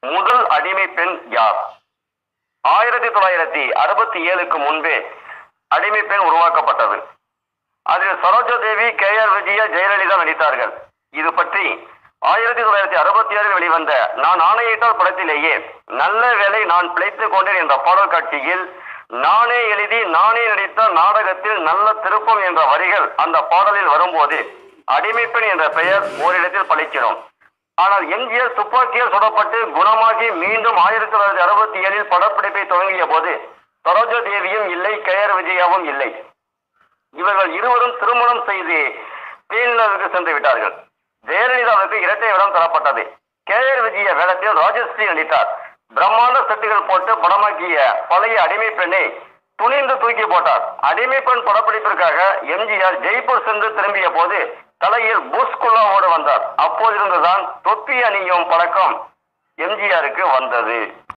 முதல் அடிமை பெண் யார் ஆயிரத்தி தொள்ளாயிரத்தி அறுபத்தி ஏழுக்கு முன்பே அடிமை பெண் உருவாக்கப்பட்டது அதில் சரோஜா தேவி கே ஆர் விஜயா ஜெயலலிதா நடித்தார்கள் இது பற்றி ஆயிரத்தி தொள்ளாயிரத்தி அறுபத்தி ஏழில் வெளிவந்த நான் ஆணையிட்டால் படத்திலேயே நல்ல வேளை நான் பிழைத்துக் கொண்டேன் என்ற பாடல் காட்சியில் நானே எழுதி நானே நடித்த நாடகத்தில் நல்ல திருப்பம் என்ற வரிகள் அந்த பாடலில் வரும்போது அடிமைப்பெண் என்ற பெயர் ஓரிடத்தில் பளிச்சிடும் ஆனால் எம்ஜிஆர் துப்பாக்கியால் சுடப்பட்டு குணமாகி மீண்டும் ஆயிரத்தி தொள்ளாயிரத்தி அறுபத்தி ஏழில் படப்பிடிப்பை துவங்கிய போது சரோஜா தேவியும் இல்லை கயர் விஜயாவும் இல்லை இவர்கள் இருவரும் திருமணம் செய்து தேனிலருக்கு சென்று விட்டார்கள் ஜெயலலிதாவுக்கு இரட்டை இடம் தரப்பட்டது கேஆர் விஜய வேடத்தில் ராஜஸ்ரீ நடித்தார் பிரம்மாண்ட செட்டுகள் போட்டு படமாக்கிய பழைய அடிமை பெண்ணை துணிந்து தூக்கி போட்டார் அடிமை பெண் படப்பிடிப்பிற்காக எம்ஜிஆர் ஜெய்ப்பூர் சென்று திரும்பிய போது தலையில் புஷ்குல்லாவோடு வந்தார் அப்போதிருந்துதான் தொப்பி அணியும் பழக்கம் எம்ஜிஆருக்கு வந்தது